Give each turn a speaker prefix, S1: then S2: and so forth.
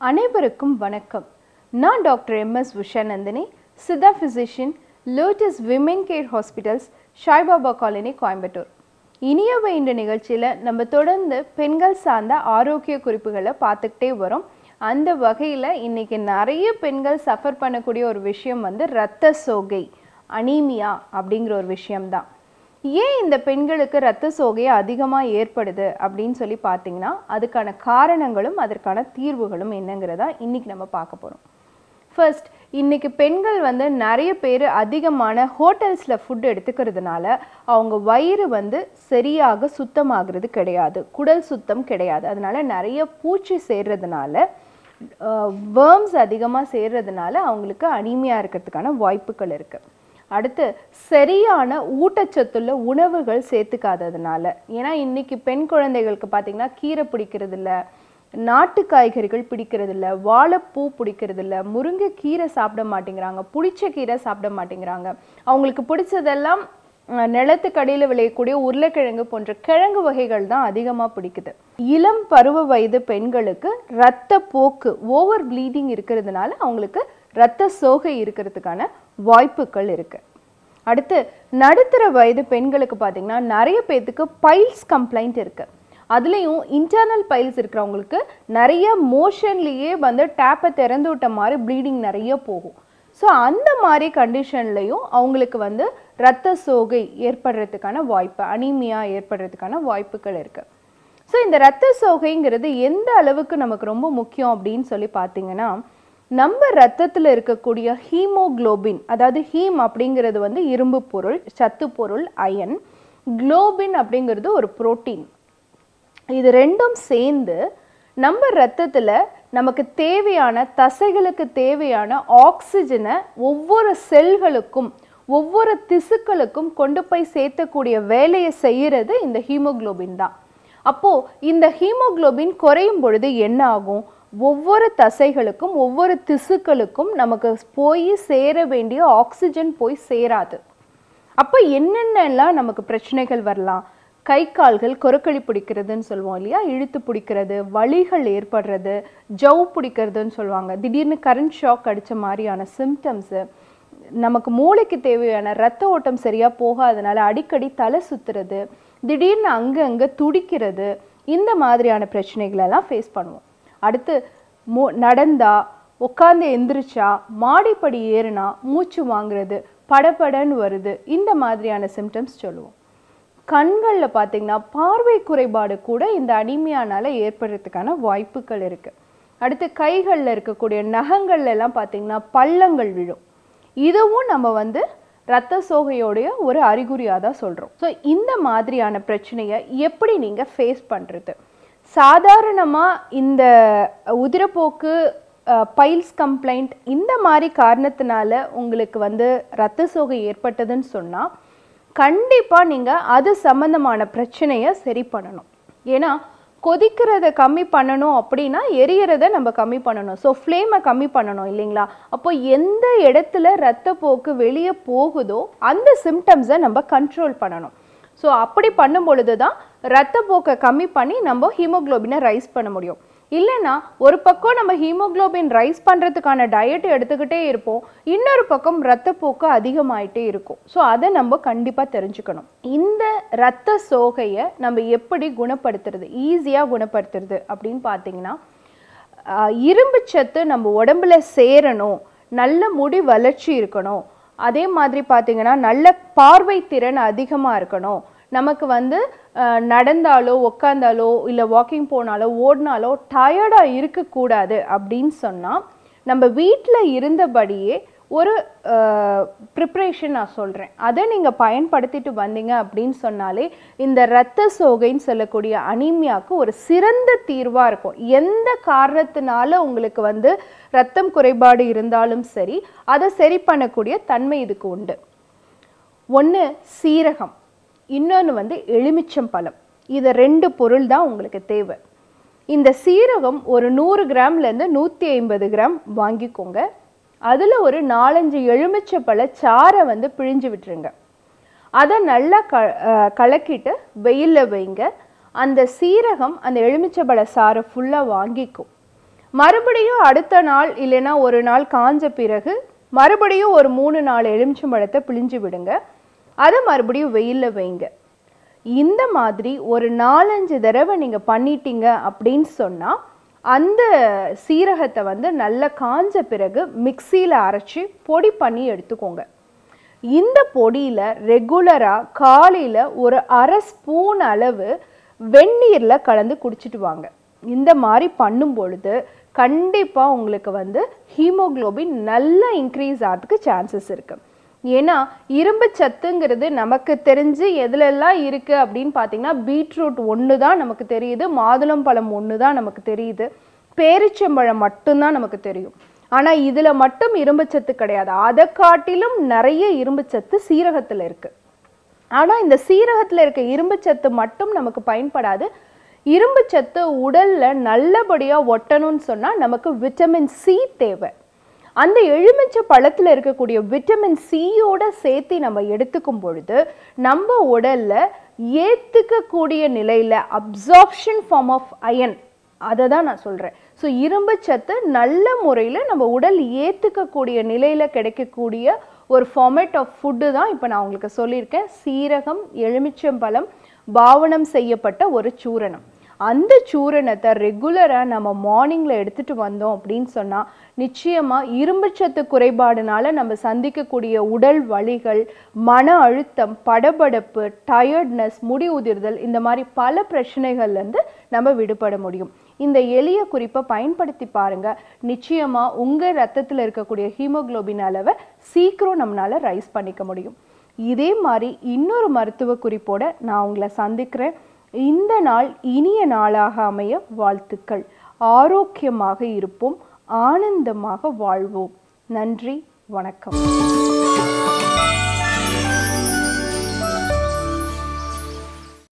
S1: அனைவருக்கும் வணக்கம் நான் doctor MS Ushanandini siddha physician lotus women care hospitals Saibaba colony Coimbatore இனியவை இந்த நிகழ்ச்சியில் நம்ம தொடர்ந்து பெண்கள் சார்ந்த ஆரோக்கிய குறிப்புகளை பார்த்துக்கிட்டே வரோம் அந்த வகையில் இன்னைக்கு நிறைய பெண்கள் சஃபர் பண்ணக்கூடிய ஒரு விஷயம் வந்து இரத்த சோகை அனீமியா அப்படிங்கிற ஒரு விஷயம்தான் ஏன் இந்த பெண்களுக்கு இரத்த சோகை அதிகமாக ஏற்படுது அப்படின்னு சொல்லி பார்த்தீங்கன்னா அதுக்கான காரணங்களும் அதற்கான தீர்வுகளும் என்னங்கிறதா இன்னைக்கு நம்ம பார்க்க போகிறோம் ஃபர்ஸ்ட் இன்னைக்கு பெண்கள் வந்து நிறைய பேர் அதிகமான ஹோட்டல்ஸில் ஃபுட் எடுத்துக்கிறதுனால அவங்க வயிறு வந்து சரியாக சுத்தமாகிறது கிடையாது குடல் சுத்தம் கிடையாது அதனால நிறைய பூச்சி சேர்றதுனால வேர்ம்ஸ் அதிகமாக சேர்றதுனால அவங்களுக்கு அனிமையாக இருக்கிறதுக்கான வாய்ப்புகள் இருக்குது அடுத்து சரியான ஊட்டச்சத்துள்ள உணவுகள் சேர்த்துக்காததுனால ஏன்னா இன்னைக்கு பெண் குழந்தைகளுக்கு பார்த்தீங்கன்னா கீரை பிடிக்கிறது இல்ல நாட்டு காய்கறிகள் பிடிக்கிறது இல்ல வாழைப்பூ பிடிக்கிறது இல்ல முருங்கை கீரை சாப்பிட மாட்டேங்கிறாங்க புளிச்ச கீரை சாப்பிட மாட்டேங்கிறாங்க அவங்களுக்கு பிடிச்சதெல்லாம் அஹ், நிலத்துக்கடியில் விளையக்கூடிய உருளைக்கிழங்கு போன்ற கிழங்கு வகைகள் தான் அதிகமாக பிடிக்குது இளம் பருவ வயது பெண்களுக்கு இரத்த போக்கு ஓவர் ப்ளீடிங் இருக்கிறதுனால அவங்களுக்கு இரத்த சோகை இருக்கிறதுக்கான வாய்ப்புகள் இருக்கு அடுத்து நடுத்தர வயது பெண்களுக்கு பார்த்தீங்கன்னா நிறைய பேர்த்துக்கு பைல்ஸ் கம்ப்ளைண்ட் இருக்கு அதுலேயும் இன்டர்னல் பைல்ஸ் இருக்கிறவங்களுக்கு நிறைய மோஷன்லேயே வந்து டேப்பை திறந்து விட்ட மாதிரி ப்ளீடிங் நிறைய போகும் ஸோ அந்த மாதிரி கண்டிஷன்லையும் அவங்களுக்கு வந்து இரத்த சோகை ஏற்படுறதுக்கான வாய்ப்பு அனீமியா ஏற்படுறதுக்கான வாய்ப்புகள் இருக்குது ஸோ இந்த இரத்த சோகைங்கிறது எந்த அளவுக்கு நமக்கு ரொம்ப முக்கியம் அப்படின்னு சொல்லி பார்த்தீங்கன்னா நம்ம ரத்தத்தில் இருக்கக்கூடிய ஹீமோகுளோபின் அதாவது ஹீம் அப்படிங்கிறது வந்து இரும்பு பொருள் சத்து பொருள் அயன் குளோபின் அப்படிங்கிறது ஒரு புரோட்டீன் இது ரெண்டும் சேர்ந்து நம்ம ரத்தத்தில் நமக்கு தேவையான தசைகளுக்கு தேவையான ஆக்சிஜனை ஒவ்வொரு செல்களுக்கும் ஒவ்வொரு திசுக்களுக்கும் கொண்டு போய் சேர்த்தக்கூடிய வேலையை செய்யறது இந்த ஹீமோகுளோபின் தான் அப்போ இந்த ஹீமோகுளோபின் குறையும் பொழுது என்ன ஆகும் ஒவ்வொரு தசைகளுக்கும் ஒவ்வொரு திசுக்களுக்கும் நமக்கு போய் சேர வேண்டிய ஆக்சிஜன் போய் சேராது அப்போ என்னென்னலாம் நமக்கு பிரச்சனைகள் வரலாம் கை கால்கள் கொரக்களி பிடிக்கிறதுன்னு சொல்லுவோம் இல்லையா இழுத்து பிடிக்கிறது வலிகள் ஏற்படுறது ஜவ் பிடிக்கிறதுன்னு சொல்லுவாங்க திடீர்னு கரண்ட் ஷாக் அடித்த மாதிரியான சிம்டம்ஸு நமக்கு மூளைக்கு தேவையான ரத்த ஓட்டம் சரியாக போகாதனால அடிக்கடி தலை சுத்துறது திடீர்னு அங்கே அங்கே துடிக்கிறது இந்த மாதிரியான பிரச்சனைகளெல்லாம் ஃபேஸ் பண்ணுவோம் அடுத்து மு நடந்தா உட்காந்து எந்திரிச்சா மாடிப்படி ஏறுனா மூச்சு வாங்குறது படபடன்னு வருது இந்த மாதிரியான சிம்டம்ஸ் சொல்லுவோம் கண்களில் பார்த்தீங்கன்னா பார்வை குறைபாடு கூட இந்த அனிமியானால ஏற்படுறதுக்கான வாய்ப்புகள் இருக்கு அடுத்து கைகளில் இருக்கக்கூடிய நகங்கள்ல எல்லாம் பார்த்தீங்கன்னா பள்ளங்கள் விழும் இதுவும் நம்ம வந்து இரத்த சோகையோடைய ஒரு அறிகுறியாக தான் சொல்கிறோம் ஸோ இந்த மாதிரியான பிரச்சனையை எப்படி நீங்கள் ஃபேஸ் பண்ணுறது சாதாரணமாக இந்த உதிரப்போக்கு பைல்ஸ் கம்ப்ளைண்ட் இந்த மாதிரி காரணத்தினால உங்களுக்கு வந்து இரத்த சோகை ஏற்பட்டதுன்னு சொன்னால் கண்டிப்பாக நீங்கள் அது சம்மந்தமான பிரச்சனையை சரி பண்ணணும் ஏன்னா கொதிக்கிறத கம்மி பண்ணணும் அப்படின்னா எரியறத நம்ம கம்மி பண்ணணும் ஸோ ஃப்ளேமை கம்மி பண்ணணும் இல்லைங்களா அப்போ எந்த இடத்துல ரத்தப்போக்கு வெளியே போகுதோ அந்த சிம்டம்ஸை நம்ம கண்ட்ரோல் பண்ணணும் ஸோ அப்படி பண்ணும் பொழுது தான் ரத்தப்போக்கை கம்மி பண்ணி நம்ம ஹீமோகுளோபினை ரைஸ் பண்ண முடியும் இல்லைன்னா ஒரு பக்கம் நம்ம ஹீமோகுளோபின் ரைஸ் பண்ணுறதுக்கான டயட் எடுத்துக்கிட்டே இருப்போம் இன்னொரு பக்கம் ரத்தப்போக்கு அதிகமாயிட்டே இருக்கும் ஸோ அதை நம்ம கண்டிப்பாக தெரிஞ்சுக்கணும் இந்த ரத்த சோகையை நம்ம எப்படி குணப்படுத்துறது ஈஸியாக குணப்படுத்துறது அப்படின்னு பார்த்தீங்கன்னா ஆஹ், இரும்பு சத்து நம்ம உடம்புல சேரணும் நல்ல முடி வளர்ச்சி இருக்கணும் அதே மாதிரி பார்த்தீங்கன்னா நல்ல பார்வை திறன் அதிகமாக இருக்கணும் நமக்கு வந்து ஆஹ், நடந்தாலோ உக்காந்தாலோ இல்லை வாக்கிங் போனாலோ ஓடினாலோ டயர்டாக இருக்கக்கூடாது அப்படின்னு சொன்னால் நம்ம வீட்டில் இருந்தபடியே ஒரு ப்ரிப்ரேஷன் நான் சொல்கிறேன் அதை நீங்கள் பயன்படுத்திட்டு வந்தீங்க அப்படின்னு சொன்னாலே இந்த இரத்த சோகைன்னு சொல்லக்கூடிய அனீமியாவுக்கு ஒரு சிறந்த தீர்வாக இருக்கும் எந்த காரணத்தினால உங்களுக்கு வந்து ரத்தம் குறைபாடு இருந்தாலும் சரி அதை சரி பண்ணக்கூடிய தன்மை இதுக்கு உண்டு ஒன்று சீரகம் இன்னொன்று வந்து எலுமிச்சம் பழம் இது ரெண்டு பொருள் தான் உங்களுக்கு தேவை இந்த சீரகம் ஒரு நூறு கிராம்லேருந்து நூற்றி ஐம்பது கிராம் வாங்கிக்கோங்க அதில் ஒரு நாலஞ்சு எலுமிச்சப்பழ சாறை வந்து பிழிஞ்சு விட்டுருங்க அதை நல்லா க அஹ் கலக்கிட்டு வெயிலில் வைங்க அந்த சீரகம் அந்த எலுமிச்சம்பழ சாறை ஃபுல்லாக வாங்கிக்கும் மறுபடியும் அடுத்த நாள் இல்லைன்னா ஒரு நாள் காஞ்ச பிறகு மறுபடியும் ஒரு மூணு நாலு எலுமிச்சம்பழத்தை பிழிஞ்சு விடுங்க அதை மறுபடியும் வெயிலில் வைங்க இந்த மாதிரி ஒரு நாலஞ்சு தடவை நீங்கள் பண்ணிட்டீங்க அப்படின்னு சொன்னால் அந்த சீரகத்தை வந்து நல்லா காஞ்ச பிறகு மிக்சியில் அரைச்சி பொடி பண்ணி எடுத்துக்கோங்க இந்த பொடியில் ரெகுலராக காலையில் ஒரு அரை ஸ்பூன் அளவு வெந்நீரில் கலந்து குடிச்சிட்டு வாங்க இந்த மாதிரி பண்ணும் பொழுது கண்டிப்பாக உங்களுக்கு வந்து ஹீமோகுளோபின் நல்லா இன்க்ரீஸ் ஆகிறதுக்கு சான்சஸ் இருக்குது ஏன்னா இரும்பு சத்துங்கிறது நமக்கு தெரிஞ்சு எதுலெல்லாம் இருக்குது அப்படின்னு பார்த்தீங்கன்னா பீட்ரூட் ஒன்று தான் நமக்கு தெரியுது மாதுளம் பழம் ஒன்று தான் நமக்கு தெரியுது பேரிச்சம்பழம் மட்டும்தான் நமக்கு தெரியும் ஆனால் இதில் மட்டும் இரும்புச்சத்து கிடையாது அதை காட்டிலும் நிறைய இரும்புச்சத்து சீரகத்தில் இருக்குது ஆனால் இந்த சீரகத்தில் இருக்க இரும்புச்சத்து மட்டும் நமக்கு பயன்படாது இரும்புச்சத்து உடலில் நல்லபடியாக ஒட்டணும்னு சொன்னால் நமக்கு விட்டமின் சி தேவை அந்த எலுமிச்சை பழத்தில் இருக்கக்கூடிய விட்டமின் சியோட சேர்த்து நம்ம எடுத்துக்கும் பொழுது நம்ம உடல்ல ஏற்றுக்கக்கூடிய நிலையில் அப்சார்ப்ஷன் ஃபார்ம் ஆஃப் அயன் அதை தான் நான் சொல்கிறேன் ஸோ இரும்பு சத்து நல்ல முறையில் நம்ம உடல் ஏற்றுக்கக்கூடிய நிலையில் கிடைக்கக்கூடிய ஒரு ஃபார்மேட் ஆஃப் ஃபுட்டு தான் இப்போ நான் உங்களுக்கு சொல்லியிருக்கேன் சீரகம் எலுமிச்சம்பழம் பாவனம் செய்யப்பட்ட ஒரு சூரணம் அந்த சூரணத்தை ரெகுலராக நம்ம மார்னிங்கில் எடுத்துகிட்டு வந்தோம் அப்படின்னு சொன்னால் நிச்சயமாக இரும்புச்சத்து குறைபாடுனால நம்ம சந்திக்கக்கூடிய உடல் வலிகள் மன அழுத்தம் படபடப்பு டயர்ட்னஸ் முடி உதிர்தல் இந்த மாதிரி பல பிரச்சனைகள்லேருந்து நம்ம விடுபட முடியும் இந்த எளிய குறிப்பை பயன்படுத்தி பாருங்க நிச்சயமா உங்க ரத்தத்தில் இருக்கக்கூடிய ஹீமோகுளோபின் அளவை சீக்கிரம் நம்மளால ரைஸ் பண்ணிக்க முடியும் இதே மாதிரி இன்னொரு மருத்துவ குறிப்போட நான் உங்களை சந்திக்கிறேன் இந்த நாள் இனிய நாளாக அமைய வாழ்த்துக்கள் ஆரோக்கியமாக இருப்போம் ஆனந்தமாக வாழ்வோம் நன்றி வணக்கம்